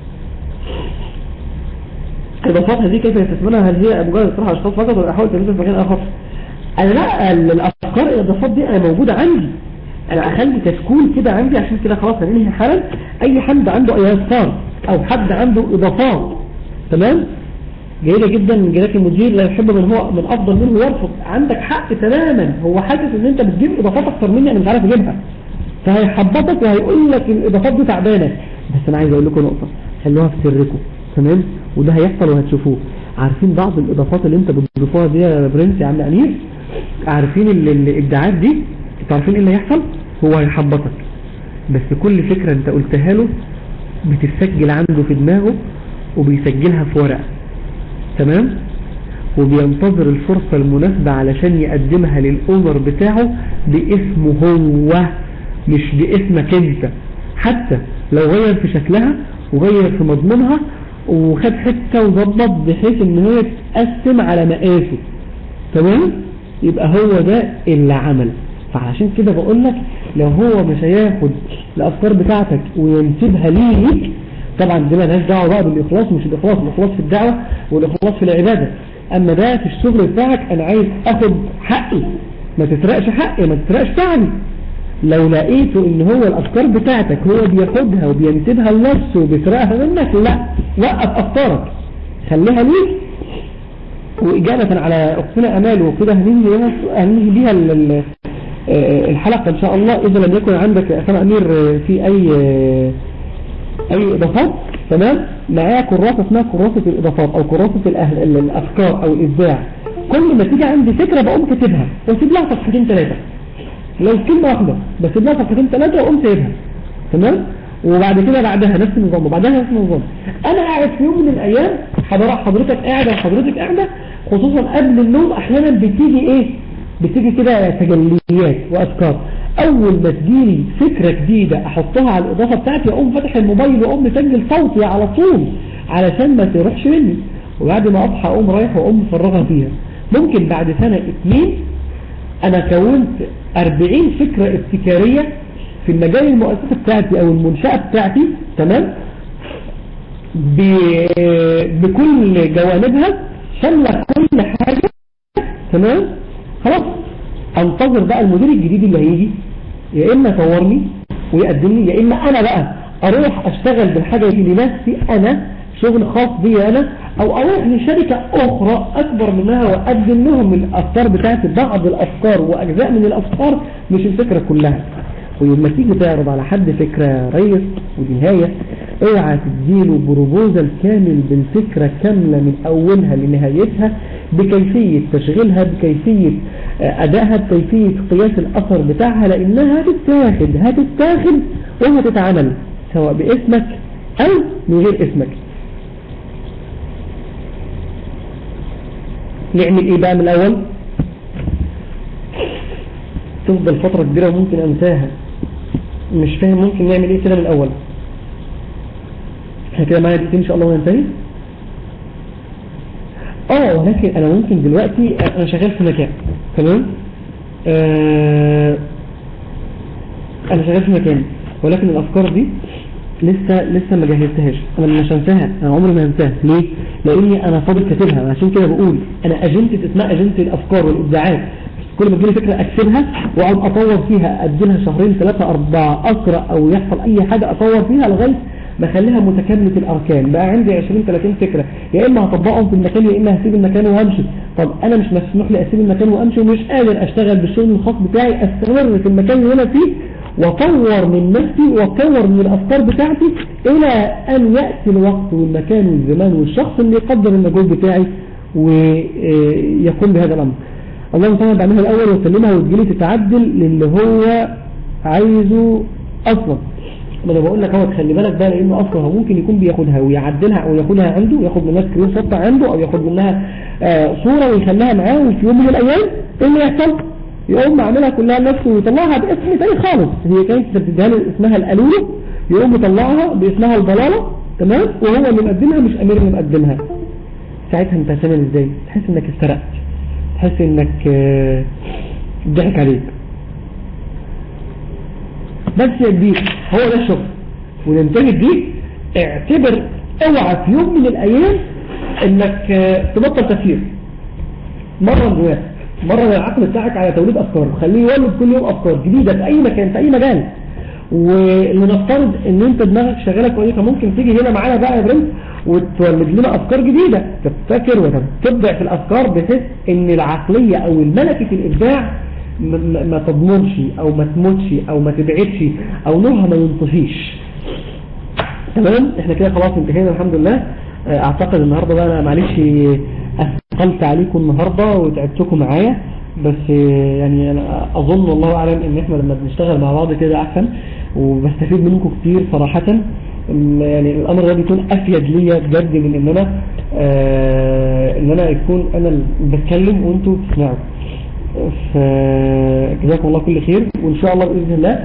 اضافات هذه كيف يستثمرها هل هي مجرد اقتراح اشخاص فقط ولا احاول تنزل في مكان اخر انا لا الافكار الاضافات دي انا موجودة عندي انا اخلي كشكول كده عندي عشان كده خلاص هننهي حالا اي حد عنده اي افكار او حد عنده اضافات تمام جيدة جدا من جيدات المدير لا يحب من هو من افضل منه يرفض عندك حق تماما هو حاسس ان انت بتجيب اضافات اكتر مني انا مش عارف اجيبها فهيحبطك وهيقول لك الاضافات دي تعبانه بس انا عايز اقول لكم نقطه خلوها في سركم تمام وده هيحصل وهتشوفوه عارفين بعض الاضافات اللي انت بتضيفوها دي يا برنس يا عم امير عارفين الابداعات دي انتوا عارفين ايه اللي هيحصل هو هيحبطك بس كل فكرة انت قلتها له بتسجل عنده في دماغه وبيسجلها في ورقة تمام وبينتظر الفرصة المناسبة علشان يقدمها للأونر بتاعه باسمه هو مش باسمك انت حتى لو غير في شكلها وغير في مضمونها وخد حتة وظبط بحيث ان هي تتقسم على مقاسه تمام يبقى هو ده اللي عمل فعشان كده بقول لك لو هو مش هياخد الافكار بتاعتك وينسبها ليك طبعا دي مالهاش دعوه بقى بالاخلاص مش الاخلاص الاخلاص في الدعوه والاخلاص في العباده اما ده في الشغل بتاعك انا عايز اخد حقي ما تسرقش حقي ما تسرقش تعبي لو لقيته ان هو الافكار بتاعتك هو بياخدها وبينسبها لنفسه وبيسرقها منك لا وقف افكارك خليها ليك واجابة على اختنا امال وكده هننهي هننهي بيها الحلقة ان شاء الله اذا لم يكن عندك يا اخوان امير في اي اي اضافات تمام معايا كراسة اسمها كراسة الاضافات او كراسة الأهل الافكار او الابداع كل ما تيجي عندي فكرة بقوم كاتبها واسيب لها صفحتين ثلاثة لو كلمة واحدة بسيب لها صفحتين ثلاثة واقوم سايبها تمام وبعد كده بعدها نفس النظام وبعدها نفس النظام انا قاعد في يوم من الايام حضرتك قاعدة وحضرتك قاعدة خصوصا قبل النوم احيانا بتيجي ايه بتيجي كده تجليات وافكار اول ما تجيلي فكرة جديدة احطها على الاضافة بتاعتي اقوم فاتح الموبايل واقوم مسجل صوتي على طول علشان ما تروحش مني وبعد ما اصحى اقوم رايح واقوم مفرغها فيها ممكن بعد سنة اتنين انا كونت 40 فكرة ابتكارية في المجال المؤسسة بتاعتي او المنشأة بتاعتي تمام بكل جوانبها شاملة كل حاجة تمام خلاص انتظر بقى المدير الجديد اللي هيجي يا اما يطورني ويقدمني يا اما انا بقى اروح اشتغل بالحاجة دي لنفسي انا شغل خاص بي انا او اروح لشركة اخرى اكبر منها واقدم لهم الافكار بتاعتي بعض الافكار واجزاء من الافكار مش الفكرة كلها ولما تيجي تعرض على حد فكرة ريس ونهاية اوعى تديله بروبوزل كامل بالفكرة كاملة من اولها لنهايتها بكيفية تشغيلها بكيفية ادائها بكيفية قياس الاثر بتاعها لانها هتتاخد هتتاخد وهتتعمل سواء باسمك او من غير اسمك نعمل ايه بقى من الاول تفضل فترة كبيرة وممكن انساها مش فاهم ممكن نعمل ايه كده من الاول احنا كده معايا دقيقتين ان شاء الله وننتهي اه ولكن انا ممكن دلوقتي انا شغال في مكان تمام آه انا شغال في مكان ولكن الافكار دي لسه لسه ما جهزتهاش انا مش هنساها انا عمري ما هنساها ليه لاني انا فاضل كاتبها عشان كده بقول انا اجنتي اسمها اجنتي الافكار والابداعات كل ما تجيلي فكرة اكتبها واقعد اطور فيها اديلها شهرين ثلاثة اربعة اقرا او يحصل اي حاجة اطور فيها لغاية ما اخليها متكاملة الاركان بقى عندي 20 30 فكرة يا اما هطبقهم في المكان يا اما هسيب المكان وهمشي طب انا مش مسموح لي اسيب المكان وامشي ومش قادر اشتغل بالشغل الخاص بتاعي استمر في المكان اللي انا فيه واطور من نفسي واطور من الافكار بتاعتي الى ان يأتي الوقت والمكان والزمان والشخص اللي يقدر المجهود بتاعي ويقوم بهذا الامر اللهم تعالى بعملها الاول وسلمها وتجيلي تتعدل للي هو عايزه اصلا ما انا بقول لك اهو تخلي بالك بقى لانه اصلا هو ممكن يكون بياخدها ويعدلها او ياخدها عنده ياخد منها سكرين شوت عنده او ياخد منها آه صورة ويخليها معاه وفي يوم من الايام ايه اللي يحصل يقوم عاملها كلها لنفسه ويطلعها باسم تاني خالص هي كانت بتديها له اسمها الالولو يقوم يطلعها باسمها الضلالة تمام وهو اللي مقدمها مش امير اللي مقدمها ساعتها انت هتعمل ازاي تحس انك اتسرقت تحس انك آه، ضحك عليك بس يا كبير هو ده الشغل والانتاج دي اعتبر اوعى في يوم من الايام انك آه، تبطل تفكير مرة جواك مرة العقل بتاعك على توليد افكار خليه يولد كل يوم افكار جديدة في اي مكان في اي مجال ولنفترض ان انت دماغك شغالة كويسة ممكن تيجي هنا معانا بقى يا برنس وتولد لنا افكار جديدة تبتكر وتبدع في الافكار بحيث ان العقلية او الملكة الابداع ما- ما ما تضمرش او ما تموتش او ما تبعدش او نورها ما ينطفيش تمام احنا كده خلاص انتهينا الحمد لله اه، اعتقد النهاردة بقى انا معلش اثقلت عليكم النهاردة وتعبتكم معايا بس اه، يعني انا اظن والله اعلم ان احنا لما بنشتغل مع بعض كده احسن وبستفيد منكم كتير صراحة ام، يعني الامر ده بيكون افيد ليا بجد من ان انا اه، ان انا يكون انا اللي بتكلم وانتوا بتسمعوا فجزاكم الله كل خير وان شاء الله باذن الله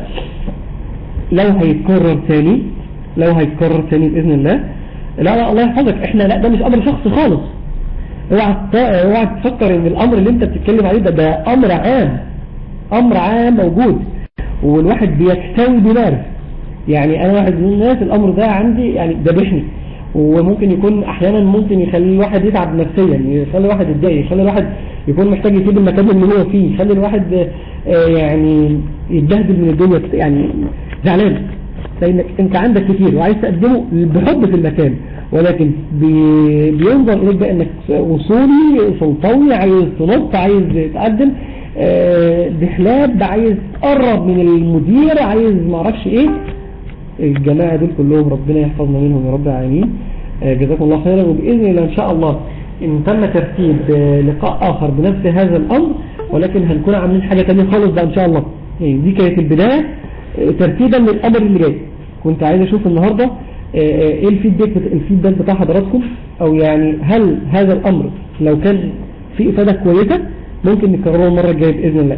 لو هيتكرر تاني لو هيتكرر تاني بإذن الله لا لا الله يحفظك احنا لا ده مش امر شخصي خالص اوعى ت- اوعى تفكر ان الامر اللي انت بتتكلم عليه ده ده امر عام امر عام موجود والواحد بيكتوي بنار يعني انا واحد من الناس الامر ده عندي يعني ذبحني وممكن يكون احيانا ممكن يخلي الواحد يتعب نفسيا يخلي الواحد يتضايق يخلي الواحد يكون محتاج يسيب المكان اللي هو فيه يخلي الواحد آه، يعني يتبهدل من الدنيا يعني زعلان لانك انت عندك كتير وعايز تقدمه بحب في المكان ولكن بي- بينظر اليك بقى انك وصولي سلطوي عايز تنط عايز تقدم آه، دحلاب عايز تقرب من المدير عايز معرفش ايه الجماعة دول كلهم ربنا يحفظنا منهم يا رب العالمين آه، جزاكم الله خيرا وبإذن الله إن شاء الله إن تم ترتيب آه، لقاء آخر بنفس هذا الأمر ولكن هنكون عاملين حاجة تانية خالص بقى إن شاء الله يعني دي كانت البداية آه، ترتيبا للأمر اللي جاي كنت عايز أشوف النهاردة آه، آه، إيه الفيدباك الفيدباك بتاع حضراتكم أو يعني هل هذا الأمر لو كان في إفادة كويسة ممكن نكرره المرة الجاية بإذن الله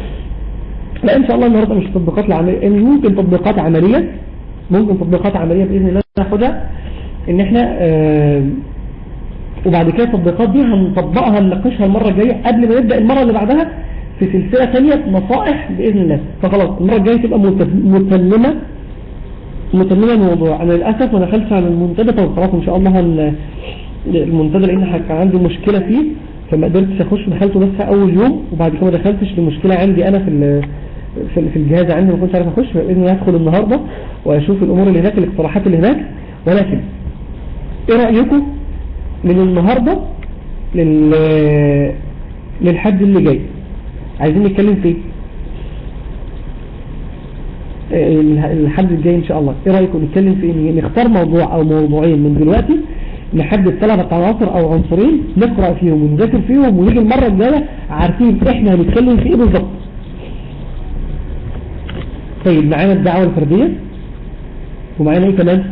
لا إن شاء الله النهاردة مش تطبيقات العملية ممكن تطبيقات عملية ممكن تطبيقات عملية بإذن الله ناخدها ان احنا آه وبعد كده التطبيقات دي هنطبقها نناقشها المرة الجاية قبل ما نبدأ المرة اللي بعدها في سلسلة ثانية نصائح بإذن الله فخلاص المرة الجاية تبقى مت- متممة متممة الموضوع انا للأسف ما دخلتش على المنتدى فخلاص ان شاء الله هن- المنتدى لان كان عندي مشكلة فيه فما قدرتش اخش دخلته بس اول يوم وبعد كده ما دخلتش لمشكلة عندي انا في ال- في في الجهاز عندي ما كنتش عارف اخش فباذن الله هدخل النهارده واشوف الامور اللي هناك الاقتراحات اللي هناك ولكن ايه رايكم من النهارده لل للحد اللي جاي عايزين نتكلم في إيه؟ الح- الحد الجاي ان شاء الله ايه رايكم نتكلم في إيه؟ نختار موضوع او موضوعين من دلوقتي نحدد ثلاثة عناصر او عنصرين نقرأ فيهم ونذاكر فيهم ونيجي المرة الجاية عارفين احنا هنتكلم في ايه بالظبط طيب معانا الدعوة الفردية ومعانا ايه كمان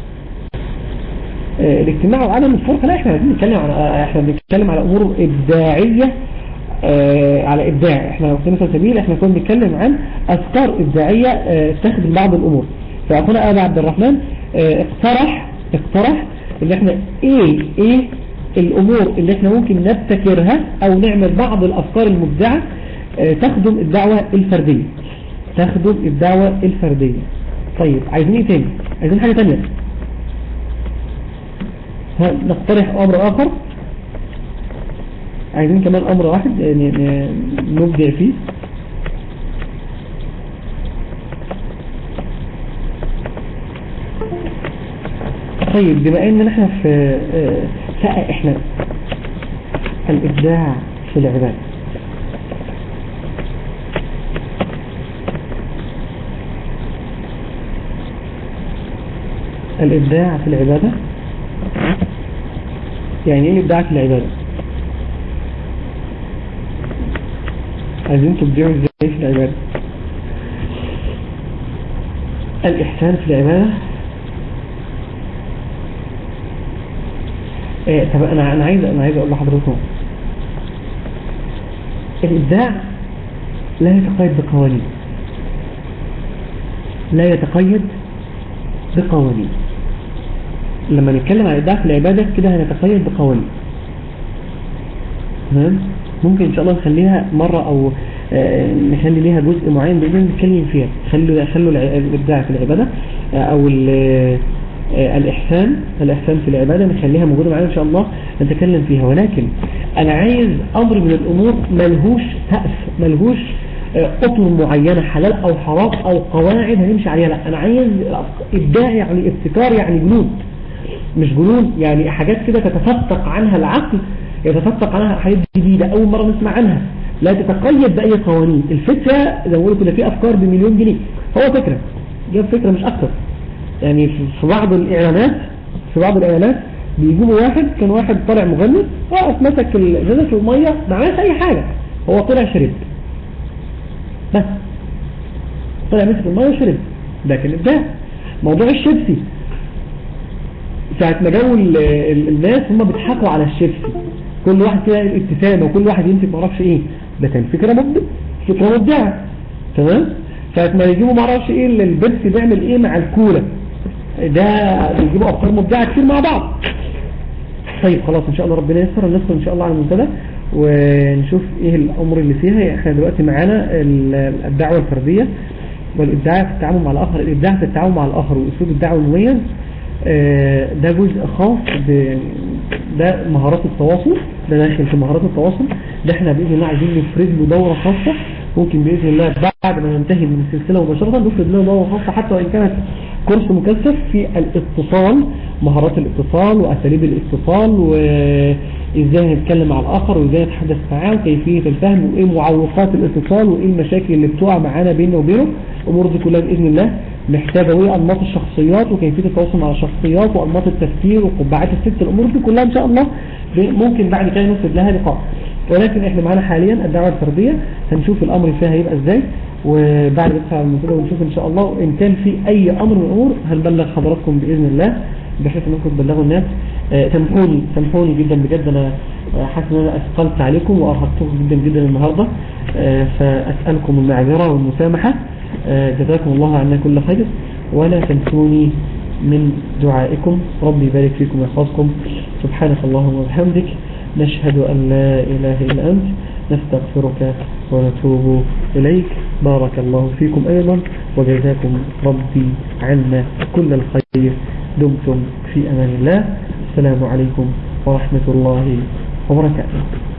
آه، الاجتماع وعدم الفرقة لا احنا عايزين نتكلم على آه، احنا بنتكلم على امور ابداعية آه، على ابداع احنا لو كنا سبيل احنا كنا بنتكلم عن افكار ابداعية آه، تخدم بعض الامور فاخونا ابا عبد الرحمن آه، اقترح اقترح ان احنا ايه ايه الامور اللي احنا ممكن نبتكرها او نعمل بعض الافكار المبدعة آه، تخدم الدعوة الفردية تخدم الدعوة الفردية طيب عايزين ايه تاني عايزين حاجة تانية ها، نقترح امر اخر عايزين كمان امر واحد ن- ن- نبدع فيه طيب بما ان احنا في آه، لا احنا الابداع في العبادة الابداع في العبادة يعني ايه الابداع في العبادة عايزين تبدعوا ازاي في العبادة الإحسان في العبادة إيه طب أنا أنا عايز أنا عايز أقول لحضراتكم الإبداع لا يتقيد بقوانين لا يتقيد بقوانين لما نتكلم عن الإبداع في العبادة كده هنتقيد بقوانين تمام ممكن إن شاء الله نخليها مرة أو آه، نخلي ليها جزء معين بإذن نتكلم فيها خلوا خلوا الع- الإبداع في العبادة آه، أو ال- آه، الإحسان الإحسان في العبادة نخليها موجودة معانا إن شاء الله نتكلم فيها ولكن أنا عايز أمر من الأمور ملهوش سقف ملهوش آه، أطر معينة حلال أو حرام أو قواعد هنمشي عليها لا أنا عايز إبداع يعني ابتكار يعني جنود مش جنون يعني حاجات كده تتفتق عنها العقل يتفتق عنها حاجات جديدة أول مرة نسمع عنها لا تتقيد بأي قوانين الفكرة زي ما بقول كده في أفكار بمليون جنيه هو فكرة جاب فكرة مش أكتر يعني في في بعض الإعلانات في بعض الإعلانات بيجيبوا واحد كان واحد طالع مغني واقف مسك الإزازة في المية ما عملش أي حاجة هو طلع شرب بس طلع مسك المية وشرب ده كان إبداع موضوع الشيبسي ساعة ما جاوا ال- ال- الناس هم بيضحكوا على الشيبسي كل واحد كده ابتسامة وكل واحد يمسك معرفش ايه ده كان فكرة مبدع فكرة مبدعة تمام ساعة ما يجيبوا معرفش ايه ال- البيبسي بيعمل ايه مع الكولا ده بيجيبوا افكار مبدعة كتير مع بعض طيب خلاص ان شاء الله ربنا ييسر ندخل ان شاء الله على المنتدى ونشوف ايه الامر اللي فيها احنا دلوقتي معانا ال- الدعوة الفردية والابداع في التعامل مع الاخر الابداع في التعامل مع الاخر واسلوب الدعوة المميز آه، ده جزء خاص ب ده مهارات التواصل ده داخل في مهارات التواصل ده احنا باذن الله عايزين نفرد له دوره خاصه ممكن باذن الله بعد ما ننتهي من السلسله مباشره نفرد له دوره خاصه حتى وان كانت كورس مكثف في الاتصال مهارات الاتصال واساليب الاتصال وازاي نتكلم مع الاخر وازاي نتحدث معاه وكيفيه الفهم وايه معوقات الاتصال وايه المشاكل اللي بتقع معانا بيننا وبينه الامور دي كلها باذن الله محتاجه وايه انماط الشخصيات وكيفيه التواصل مع الشخصيات وانماط التفكير وقبعات الست الامور دي كلها ان شاء الله ممكن بعد كده نفرد لها لقاء ولكن احنا معانا حاليا الدعوه الفرديه هنشوف الامر فيها هيبقى ازاي وبعد ندخل على المنتدى ونشوف ان شاء الله ان كان في اي امر من الامور هنبلغ حضراتكم باذن الله بحيث انكم تبلغوا الناس آه، سامحوني سامحوني جدا بجد انا آه، حاسس ان انا اثقلت عليكم وارهقتكم جدا جدا النهارده آه، فاسالكم المعذره والمسامحه آه، جزاكم الله عنا كل خير ولا تنسوني من دعائكم ربي يبارك فيكم ويحفظكم سبحانك اللهم وبحمدك نشهد أن لا إله إلا أنت نستغفرك ونتوب إليك بارك الله فيكم أيضا وجزاكم ربي عنا كل الخير دمتم في أمان الله السلام عليكم ورحمة الله وبركاته